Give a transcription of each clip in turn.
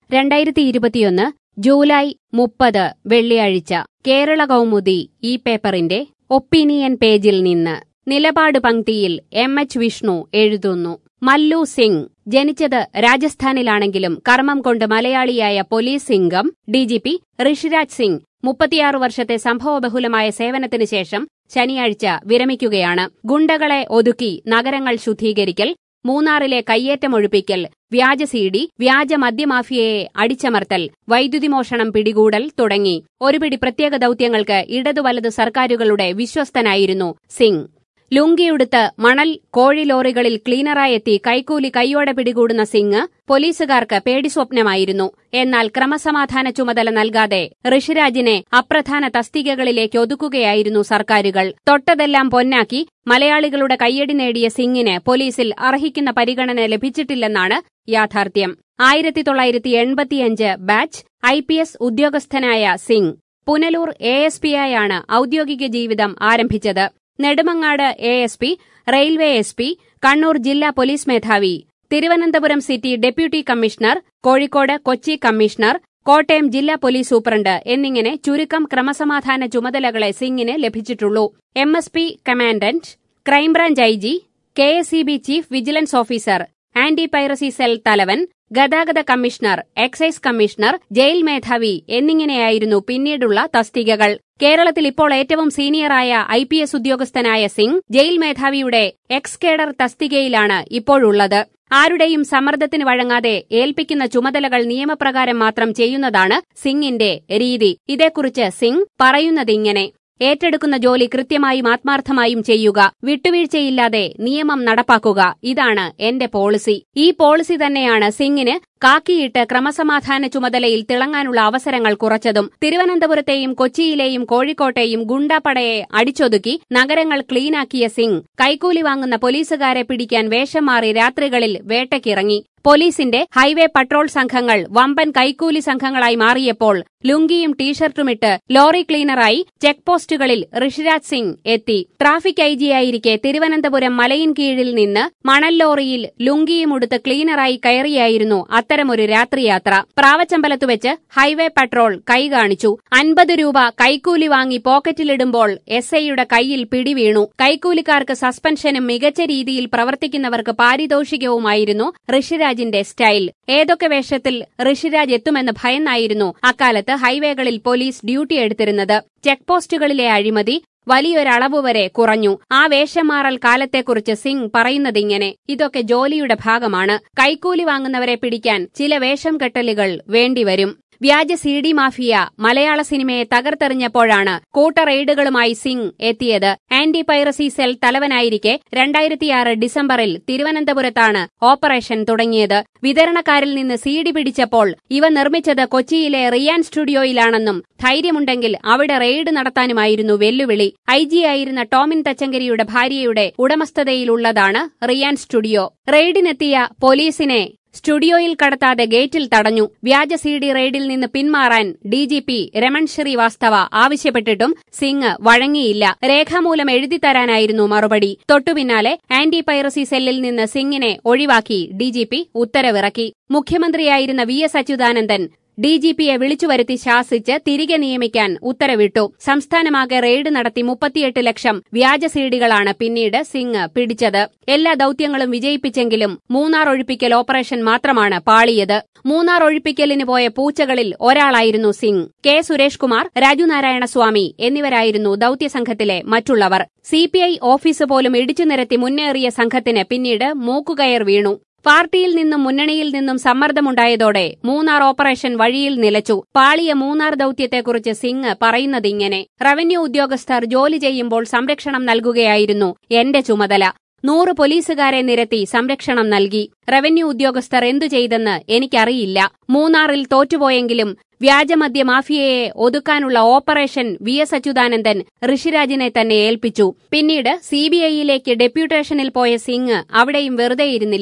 രണ്ടായിരത്തി ഇരുപത്തിയൊന്ന് ജൂലൈ മുപ്പത് വെള്ളിയാഴ്ച കേരള കൗമുദി ഈ പേപ്പറിന്റെ ഒപ്പീനിയൻ പേജിൽ നിന്ന് നിലപാട് പങ്ക്തിയിൽ എം എച്ച് വിഷ്ണു എഴുതുന്നു മല്ലു സിംഗ് ജനിച്ചത് രാജസ്ഥാനിലാണെങ്കിലും കർമ്മം കൊണ്ട് മലയാളിയായ പോലീസ് സിംഗം ഡിജിപി ഋഷിരാജ് സിംഗ് മുപ്പത്തിയാറ് വർഷത്തെ സംഭവബഹുലമായ സേവനത്തിന് ശേഷം ശനിയാഴ്ച വിരമിക്കുകയാണ് ഗുണ്ടകളെ ഒതുക്കി നഗരങ്ങൾ ശുദ്ധീകരിക്കൽ മൂന്നാറിലെ കയ്യേറ്റമൊഴിപ്പിക്കൽ വ്യാജ സീഡി വ്യാജ മദ്യമാഫിയയെ അടിച്ചമർത്തൽ വൈദ്യുതി മോഷണം പിടികൂടൽ തുടങ്ങി ഒരുപിടി പ്രത്യേക ദൌത്യങ്ങൾക്ക് ഇടതു വലതു സർക്കാരുകളുടെ വിശ്വസ്തനായിരുന്നു സിംഗ് ലുങ്കിയുടുത്ത് മണൽ കോഴി ലോറികളിൽ ക്ലീനറായെത്തി കൈക്കൂലി കൈയോടെ പിടികൂടുന്ന സിംഗ് പോലീസുകാർക്ക് പേടിസ്വപ്നമായിരുന്നു എന്നാൽ ക്രമസമാധാന ചുമതല നൽകാതെ ഋഷിരാജിനെ അപ്രധാന തസ്തികകളിലേക്ക് ഒതുക്കുകയായിരുന്നു സർക്കാരുകൾ തൊട്ടതെല്ലാം പൊന്നാക്കി മലയാളികളുടെ കയ്യടി നേടിയ സിംഗിന് പോലീസിൽ അർഹിക്കുന്ന പരിഗണന ലഭിച്ചിട്ടില്ലെന്നാണ് യാഥാർത്ഥ്യം ആയിരത്തി തൊള്ളായിരത്തി എൺപത്തിയഞ്ച് ബാച്ച് ഐ പി എസ് ഉദ്യോഗസ്ഥനായ സിംഗ് പുനലൂർ എ എസ് പിയായാണ് ഔദ്യോഗിക ജീവിതം ആരംഭിച്ചത് Nedumangad A S P railway S P Kannur ജില്ലാ പോലീസ് മേധാവി Thiruvananthapuram city deputy commissioner Kozhikode Kochi commissioner Kottayam ജില്ലാ പോലീസ് സൂപ്രണ്ട് എന്നിങ്ങനെ ചുരുക്കം ക്രമസമാധാന ചുമതലകളെ സിംഗിന് ലഭിച്ചിട്ടുള്ളൂ M S P commandant crime branch I G K S E B chief vigilance officer anti piracy cell തലവൻ ഗതാഗത കമ്മീഷണർ എക്സൈസ് കമ്മീഷണർ ജയിൽ മേധാവി എന്നിങ്ങനെയായിരുന്നു പിന്നീടുള്ള തസ്തികകൾ കേരളത്തിൽ ഇപ്പോൾ ഏറ്റവും സീനിയറായ ഐ പി എസ് ഉദ്യോഗസ്ഥനായ സിംഗ് ജയിൽ മേധാവിയുടെ എക്സ് കേഡർ തസ്തികയിലാണ് ഇപ്പോഴുള്ളത് ആരുടെയും സമ്മർദ്ദത്തിന് വഴങ്ങാതെ ഏൽപ്പിക്കുന്ന ചുമതലകൾ നിയമപ്രകാരം മാത്രം ചെയ്യുന്നതാണ് സിംഗിന്റെ രീതി ഇതേക്കുറിച്ച് സിംഗ് പറയുന്നതിങ്ങനെ ഏറ്റെടുക്കുന്ന ജോലി കൃത്യമായും ആത്മാർത്ഥമായും ചെയ്യുക വിട്ടുവീഴ്ചയില്ലാതെ നിയമം നടപ്പാക്കുക ഇതാണ് എന്റെ പോളിസി ഈ പോളിസി തന്നെയാണ് സിംഗിന് കാക്കിയിട്ട് ക്രമസമാധാന ചുമതലയിൽ തിളങ്ങാനുള്ള അവസരങ്ങൾ കുറച്ചതും തിരുവനന്തപുരത്തെയും കൊച്ചിയിലെയും കോഴിക്കോട്ടെയും ഗുണ്ടാപ്പടയെ അടിച്ചൊതുക്കി നഗരങ്ങൾ ക്ലീനാക്കിയ സിംഗ് കൈക്കൂലി വാങ്ങുന്ന പോലീസുകാരെ പിടിക്കാൻ വേഷം മാറി രാത്രികളിൽ വേട്ടയ്ക്കിറങ്ങി പോലീസിന്റെ ഹൈവേ പട്രോൾ സംഘങ്ങൾ വമ്പൻ കൈക്കൂലി സംഘങ്ങളായി മാറിയപ്പോൾ ലുങ്കിയും ടീഷർട്ടുമിട്ട് ലോറി ക്ലീനറായി ചെക്ക് പോസ്റ്റുകളിൽ ഋഷിരാജ് സിംഗ് എത്തി ട്രാഫിക് ഐ ജിയായിരിക്കെ തിരുവനന്തപുരം മലയിൻ കീഴിൽ നിന്ന് മണൽ ലോറിയിൽ ലുങ്കിയുമുടുത്ത് ക്ലീനറായി കയറിയായിരുന്നു അത്തരമൊരു രാത്രിയാത്ര പ്രാവച്ചമ്പലത്തുവെച്ച് ഹൈവേ പട്രോൾ കൈ കാണിച്ചു അൻപത് രൂപ കൈക്കൂലി വാങ്ങി പോക്കറ്റിലിടുമ്പോൾ എസ് ഐയുടെ കൈയിൽ പിടിവീണു കൈക്കൂലിക്കാർക്ക് സസ്പെൻഷനും മികച്ച രീതിയിൽ പ്രവർത്തിക്കുന്നവർക്ക് പാരിതോഷികവുമായിരുന്നു ഋഷിരാജിന്റെ സ്റ്റൈൽ ഏതൊക്കെ വേഷത്തിൽ ഋഷിരാജ് എത്തുമെന്ന് ഭയന്നായിരുന്നു അക്കാലത്ത് ഹൈവേകളിൽ പോലീസ് ഡ്യൂട്ടി എടുത്തിരുന്നത് ചെക്ക് പോസ്റ്റുകളിലെ അഴിമതി വലിയൊരളവ് വരെ കുറഞ്ഞു ആ വേഷം മാറൽ കാലത്തെക്കുറിച്ച് സിംഗ് പറയുന്നതിങ്ങനെ ഇതൊക്കെ ജോലിയുടെ ഭാഗമാണ് കൈക്കൂലി വാങ്ങുന്നവരെ പിടിക്കാൻ ചില വേഷം കെട്ടലുകൾ വേണ്ടിവരും വ്യാജ സി ഡി മാഫിയ മലയാള സിനിമയെ തകർത്തെറിഞ്ഞപ്പോഴാണ് കൂട്ട റെയ്ഡുകളുമായി സിംഗ് എത്തിയത് ആന്റി പൈറസി സെൽ തലവനായിരിക്കെ രണ്ടായിരത്തിയാറ് ഡിസംബറിൽ തിരുവനന്തപുരത്താണ് ഓപ്പറേഷൻ തുടങ്ങിയത് വിതരണക്കാരിൽ നിന്ന് സി ഡി പിടിച്ചപ്പോൾ ഇവ നിർമ്മിച്ചത് കൊച്ചിയിലെ റിയാൻ സ്റ്റുഡിയോയിലാണെന്നും ധൈര്യമുണ്ടെങ്കിൽ അവിടെ റെയ്ഡ് നടത്താനുമായിരുന്നു വെല്ലുവിളി ഐ ജി ആയിരുന്ന ടോമിൻ തച്ചങ്കരിയുടെ ഭാര്യയുടെ ഉടമസ്ഥതയിലുള്ളതാണ് റിയാൻ സ്റ്റുഡിയോ റെയ്ഡിനെത്തിയ പോലീസിനെ സ്റ്റുഡിയോയിൽ കടത്താതെ ഗേറ്റിൽ തടഞ്ഞു വ്യാജ സി ഡി റെയ്ഡിൽ നിന്ന് പിന്മാറാൻ ഡിജിപി രമൺ ശ്രീവാസ്തവ ആവശ്യപ്പെട്ടിട്ടും സിംഗ് വഴങ്ങിയില്ല രേഖാമൂലം എഴുതിത്തരാനായിരുന്നു മറുപടി തൊട്ടുപിന്നാലെ ആന്റി പൈറസി സെല്ലിൽ നിന്ന് സിംഗിനെ ഒഴിവാക്കി ഡിജിപി ഉത്തരവിറക്കി മുഖ്യമന്ത്രിയായിരുന്ന വി എസ് അച്യുതാനന്ദൻ ഡിജിപിയെ വിളിച്ചുവരുത്തി ശാസിച്ച് തിരികെ നിയമിക്കാൻ ഉത്തരവിട്ടു സംസ്ഥാനമാകെ റെയ്ഡ് നടത്തി മുപ്പത്തിയെട്ട് ലക്ഷം വ്യാജ സീഡികളാണ് പിന്നീട് സിംഗ് പിടിച്ചത് എല്ലാ ദൌത്യങ്ങളും വിജയിപ്പിച്ചെങ്കിലും മൂന്നാർ ഒഴിപ്പിക്കൽ ഓപ്പറേഷൻ മാത്രമാണ് പാളിയത് മൂന്നാർ ഒഴിപ്പിക്കലിന് പോയ പൂച്ചകളിൽ ഒരാളായിരുന്നു സിംഗ് കെ സുരേഷ് കുമാർ രാജു നാരായണസ്വാമി എന്നിവരായിരുന്നു ദൌത്യസംഘത്തിലെ മറ്റുള്ളവർ സിപിഐ ഓഫീസ് പോലും ഇടിച്ചു നിരത്തി മുന്നേറിയ സംഘത്തിന് പിന്നീട് മൂക്കുകയർ വീണു പാർട്ടിയിൽ നിന്നും മുന്നണിയിൽ നിന്നും സമ്മർദ്ദമുണ്ടായതോടെ മൂന്നാർ ഓപ്പറേഷൻ വഴിയിൽ നിലച്ചു പാളിയ മൂന്നാർ ദൌത്യത്തെക്കുറിച്ച് സിംഗ് പറയുന്നതിങ്ങനെ റവന്യൂ ഉദ്യോഗസ്ഥർ ജോലി ചെയ്യുമ്പോൾ സംരക്ഷണം നൽകുകയായിരുന്നു എന്റെ ചുമതല നൂറ് പോലീസുകാരെ നിരത്തി സംരക്ഷണം നൽകി റവന്യൂ ഉദ്യോഗസ്ഥർ എന്തു ചെയ്തെന്ന് എനിക്കറിയില്ല മൂന്നാറിൽ തോറ്റുപോയെങ്കിലും വ്യാജമദ്യ മാഫിയയെ ഒതുക്കാനുള്ള ഓപ്പറേഷൻ വി എസ് അച്യുതാനന്ദൻ ഋഷിരാജിനെ തന്നെ ഏൽപ്പിച്ചു പിന്നീട് സിബിഐയിലേക്ക് ഡെപ്യൂട്ടേഷനിൽ പോയ സിംഗ് അവിടെയും വെറുതെയിരുന്നില്ല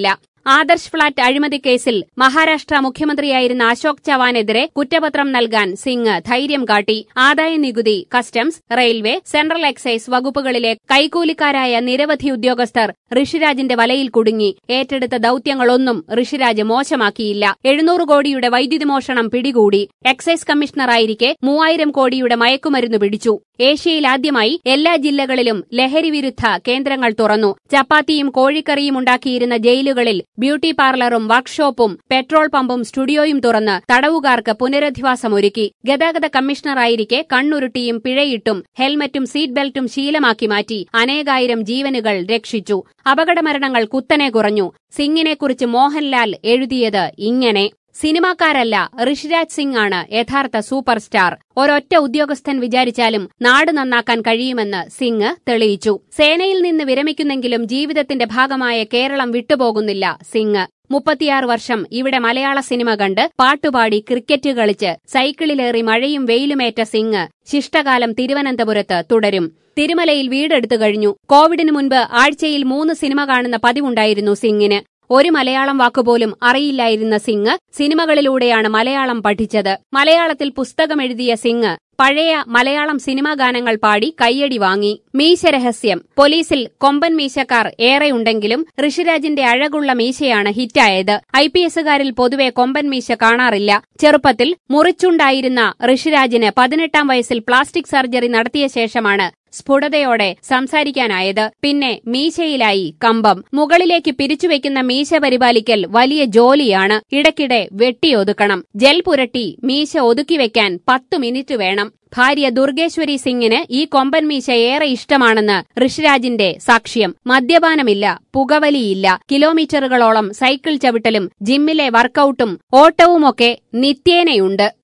ആദർശ് ഫ്ളാറ്റ് അഴിമതി കേസിൽ മഹാരാഷ്ട്ര മുഖ്യമന്ത്രിയായിരുന്ന അശോക് ചവാനെതിരെ കുറ്റപത്രം നൽകാൻ സിംഗ് ധൈര്യം കാട്ടി ആദായ നികുതി കസ്റ്റംസ് റെയിൽവേ സെൻട്രൽ എക്സൈസ് വകുപ്പുകളിലെ കൈക്കൂലിക്കാരായ നിരവധി ഉദ്യോഗസ്ഥർ ഋഷിരാജിന്റെ വലയിൽ കുടുങ്ങി ഏറ്റെടുത്ത ദൌത്യങ്ങളൊന്നും ഋഷിരാജ് മോശമാക്കിയില്ല എഴുന്നൂറ് കോടിയുടെ വൈദ്യുതി മോഷണം പിടികൂടി എക്സൈസ് കമ്മീഷണറായിരിക്കെ മൂവായിരം കോടിയുടെ മയക്കുമരുന്ന് പിടിച്ചു ഏഷ്യയിലാദ്യമായി എല്ലാ ജില്ലകളിലും ലഹരി വിരുദ്ധ കേന്ദ്രങ്ങൾ തുറന്നു ചപ്പാത്തിയും കോഴിക്കറിയും ഉണ്ടാക്കിയിരുന്ന ജയിലുകളിൽ ബ്യൂട്ടി പാർലറും വർക്ക്ഷോപ്പും പെട്രോൾ പമ്പും സ്റ്റുഡിയോയും തുറന്ന് തടവുകാർക്ക് പുനരധിവാസമൊരുക്കി ഗതാഗത കമ്മീഷണറായിരിക്കെ കണ്ണുരുട്ടിയും പിഴയിട്ടും ഹെൽമറ്റും സീറ്റ് ബെൽറ്റും ശീലമാക്കി മാറ്റി അനേകായിരം ജീവനുകൾ രക്ഷിച്ചു അപകടമരണങ്ങൾ കുത്തനെ കുറഞ്ഞു സിംഗിനെക്കുറിച്ച് മോഹൻലാൽ എഴുതിയത് ഇങ്ങനെ സിനിമാക്കാരല്ല ഋഷിരാജ് സിംഗ് ആണ് യഥാർത്ഥ സൂപ്പർ സ്റ്റാർ ഒരൊറ്റ ഉദ്യോഗസ്ഥൻ വിചാരിച്ചാലും നാട് നന്നാക്കാൻ കഴിയുമെന്ന് സിംഗ് തെളിയിച്ചു സേനയിൽ നിന്ന് വിരമിക്കുന്നെങ്കിലും ജീവിതത്തിന്റെ ഭാഗമായ കേരളം വിട്ടുപോകുന്നില്ല സിംഗ് മുപ്പത്തിയാറ് വർഷം ഇവിടെ മലയാള സിനിമ കണ്ട് പാട്ടുപാടി ക്രിക്കറ്റ് കളിച്ച് സൈക്കിളിലേറി മഴയും വെയിലുമേറ്റ സിംഗ് ശിഷ്ടകാലം തിരുവനന്തപുരത്ത് തുടരും തിരുമലയിൽ വീടെടുത്തു കഴിഞ്ഞു കോവിഡിന് മുൻപ് ആഴ്ചയിൽ മൂന്ന് സിനിമ കാണുന്ന പതിവുണ്ടായിരുന്നു സിംഗിന് ഒരു മലയാളം വാക്കുപോലും അറിയില്ലായിരുന്ന സിംഗ് സിനിമകളിലൂടെയാണ് മലയാളം പഠിച്ചത് മലയാളത്തിൽ പുസ്തകമെഴുതിയ സിംഗ് പഴയ മലയാളം സിനിമാ ഗാനങ്ങൾ പാടി കയ്യടി വാങ്ങി മീശരഹസ്യം പോലീസിൽ കൊമ്പൻ മീശക്കാർ ഏറെയുണ്ടെങ്കിലും ഋഷിരാജിന്റെ അഴകുള്ള മീശയാണ് ഹിറ്റായത് ഐ പി എസുകാരിൽ പൊതുവെ കൊമ്പൻ മീശ കാണാറില്ല ചെറുപ്പത്തിൽ മുറിച്ചുണ്ടായിരുന്ന ഋഷിരാജിന് പതിനെട്ടാം വയസ്സിൽ പ്ലാസ്റ്റിക് സർജറി നടത്തിയ ശേഷമാണ് സ്ഫുടതയോടെ സംസാരിക്കാനായത് പിന്നെ മീശയിലായി കമ്പം മുകളിലേക്ക് പിരിച്ചുവെക്കുന്ന മീശ പരിപാലിക്കൽ വലിയ ജോലിയാണ് ഇടയ്ക്കിടെ വെട്ടിയൊതുക്കണം ജൽ പുരട്ടി മീശ ഒതുക്കിവെക്കാൻ പത്തു മിനിറ്റ് വേണം ഭാര്യ ദുർഗേശ്വരി സിംഗിന് ഈ കൊമ്പൻ മീശ ഏറെ ഇഷ്ടമാണെന്ന് ഋഷിരാജിന്റെ സാക്ഷ്യം മദ്യപാനമില്ല പുകവലിയില്ല കിലോമീറ്ററുകളോളം സൈക്കിൾ ചവിട്ടലും ജിമ്മിലെ വർക്കൌട്ടും ഓട്ടവുമൊക്കെ നിത്യേനയുണ്ട്